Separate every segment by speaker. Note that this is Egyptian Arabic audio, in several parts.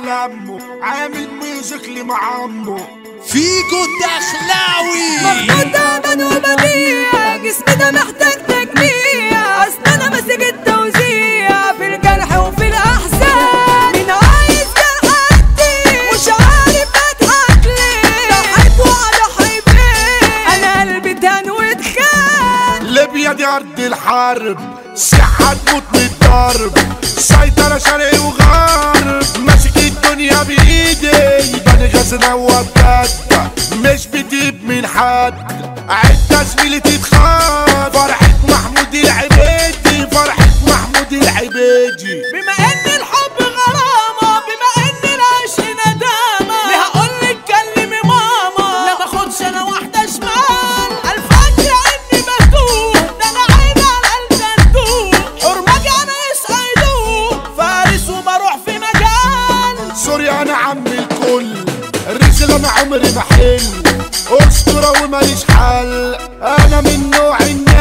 Speaker 1: لمه عامل ميوزك مع عمه
Speaker 2: فيجو الدخلاوي
Speaker 3: مخبوط تعبان وبديع جسمي ده محتاج تجميع اصل انا ماسك التوزيع في الجرح وفي الاحزان مين عايز جرح ادي مش عارف اضحك ليه ضحيت واضحي بيه انا قلبي تان واتخان
Speaker 1: ليبيا دي ارض الحرب صحة تموت من الضرب سيطرة شرق وغرب ماسك الدنيا بايدي بني غزنا وبجد مش بتجيب من حد عدة زميلي تتخاف فرحة محمود العبيدي فرحة محمود العبيدي
Speaker 3: بما ان الحب غرامة بما ان العيش ندامة ليه هقولك كلمي ماما لا باخدش انا واحدة شمال الفجر اني بتوه ده انا عيني على الجندوق حرمجي انا يسعدوه فارس وبروح في مجال
Speaker 1: سوري انا عم الكل الرجل انا عمري ما حل اسطورة وماليش حل انا من نوع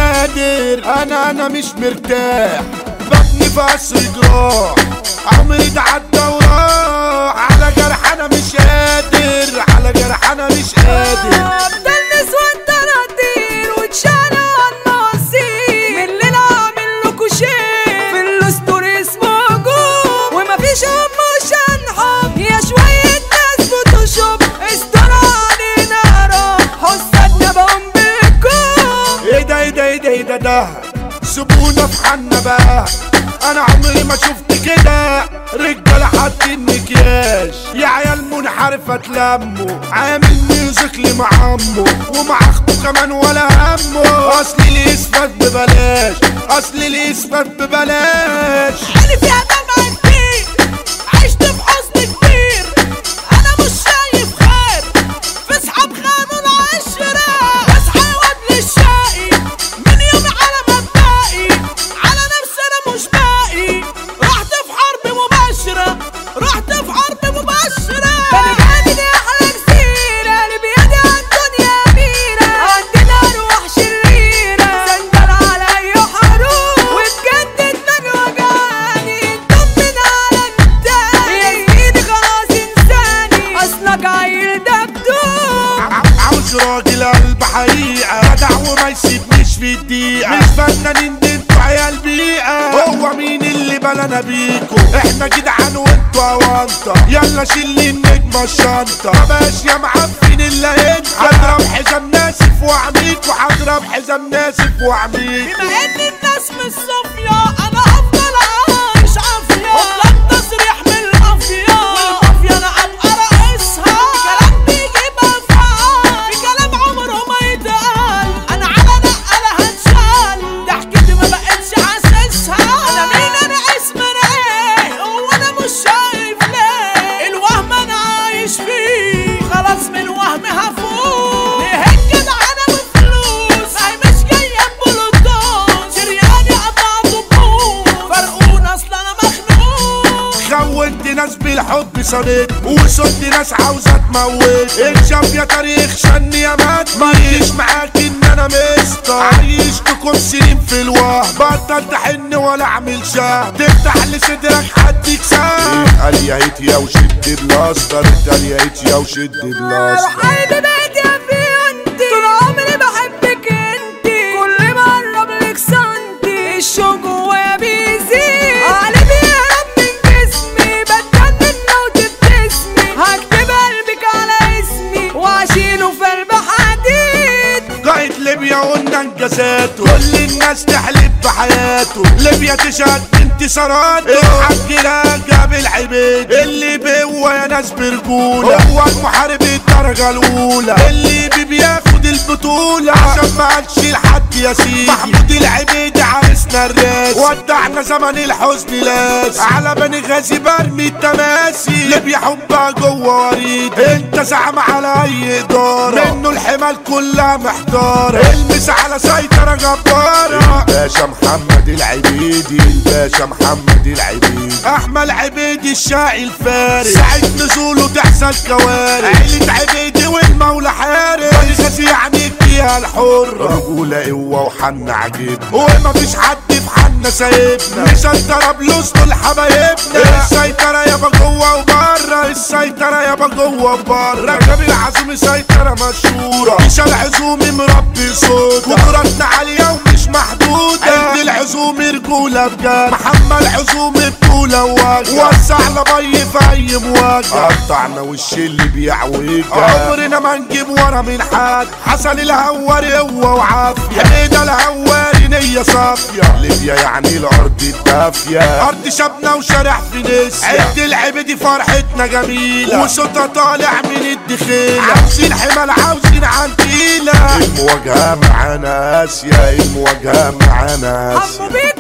Speaker 1: النادر انا انا مش مرتاح بطني في قصر جراح عمري ده عدى وراح على جرح انا مش قادر على جرح انا مش قادر
Speaker 3: افضل نسوان تناديل وتشالوا النصيب من اللي انا عامل لكوا شيء في الاسطوري اسمه جوم ومفيش ام مش هنحب يا شوية ناس فوتوشوب استرى علينا رب حسادنا بقوم بكم
Speaker 1: ايه ده ايه ده ايه ده ايه ده ده سيبونا في حالنا بقى انا عمري ما شفت كده رجاله حاطين مكياج يا عيال منحرفه تلموا عامل ميوزك مع عمه ومع اخته كمان ولا همه اصل اللي يثبت ببلاش اصل اللي يثبت ببلاش
Speaker 3: عيني فيها دمع كتير عشت في حزن كبير انا مش شايف خير في صحاب خانوا العشرة اصحى واد للشقي من يومي على مبدئي على نفسي انا مش باقي رحت في حرب مباشرة رحت في حرب مباشرة انا جامد يا احلى كتير انا بيدي على الدنيا اميرة عندنا ارواح شريرة سندل على اي حروب وبجد دماغي وجعاني طمن على التاني يا زميلي خلاص انساني اصلك عيل دبدوب
Speaker 1: ع- عاوز راجل قلب حقيقة جدع وما يسيبنيش في الدقيقة مش فنانين دي انتوا عيال بيئة هو مين اللي بلانا بيكو احنا جدعان وانتوا اوانطة يلا شيل النجمة الشنطة مبقاش يا معفن الا انت هضرب حزام ناسف واعميك وهضرب حزام ناسف واعميك
Speaker 3: بما ان الناس مش صافية انا هفضل عايش عافية اطلق تصريح من المافيا والمافيا انا ابقى رئيسها كلام بيجيب افعال في كلام عمره ما يتقال انا على نقلة هتشال ضحكتي ما بقتش حاسسها انا مين انا اسم انا ايه هو انا مش شايف ليه الوهم انا عايش فيه خلاص من الوهم هفوق ليه الجدع انا بفلوس هي مش جايه ببلوتون شرياني قطع طبوط فرقون اصل انا مخنوق
Speaker 1: خونت ناس بالحب صديق وصدت ناس عاوزة تموت انشاف يا تاريخ شني يا مات ما يجيش معاك ان انا مستر عيشتكم سنين في الوهم بطل تحن ولا اعمل شام تفتح لصدرك حد يكسام اتقل يا هيت يا وشد بلاستر اتقل يا هيت يا وشد بلاستر
Speaker 3: قلبي بقيت يا بنتي طول عمري بحبك انتي كل ما اقرب لك سنتي الشوق جوايا بيزيد قلبي بيهرب من جسمي بتجنن لو تبتسمي هكتب قلبك على اسمي واشيله في قلب حديد
Speaker 1: قائد ليبيا قلنا انجازاته كل الناس تحلف بحياته ليبيا تشهد بانتصاراته الحاج راجع بالعبيد اللي بهو يا ناس برجولة هو المحارب الدرجة الأولى اللي بي بياخد البطولة عشان ما قالش لحد يا سيدي محمود العبيد عرسنا الراس ودعنا زمن الحزن لاس على بني غازي برمي التماسي ليبيا حبها جوه وريد انت زعم على اي ادارة منه الحمال كلها محتارة المس على سيطرة جبارة الباشا محمد العبيدي الباشا محمد العبيدي احمد عبيدي الشاعي الفارس ساعة نزوله تحصل كوارث عيلة عبيدي والمولى حارس بني غازي يعني فيها الحر رجولة قوة وحن عجيب وما فيش حد في حن عنا سايبنا مسيطرة بلوز دول حبايبنا السيطرة يابا جوه وبره السيطرة يابا جوه وبره ركب العزومي سيطرة مشهورة مش العزومي مربي صوت قدراتنا عالية ومش محدودة عند العزومي رجولة بجد محمد عزومي بطولة ووجه وسع لبي في أي مواجهة قطعنا وش اللي بيعوجها عمرنا ما نجيب ورا من حد حسن الهواري هو وعافية حميدة الهواري نية صافية ليبيا يعني الأرض الدافية أرض شبنا وشارع في ناس عد العب دي فرحتنا جميلة وصوتها طالع من الدخيلة عاوزين حمل عاوزين عنتيلة المواجهة معانا آسيا المواجهة معانا آسيا
Speaker 3: حمو بيك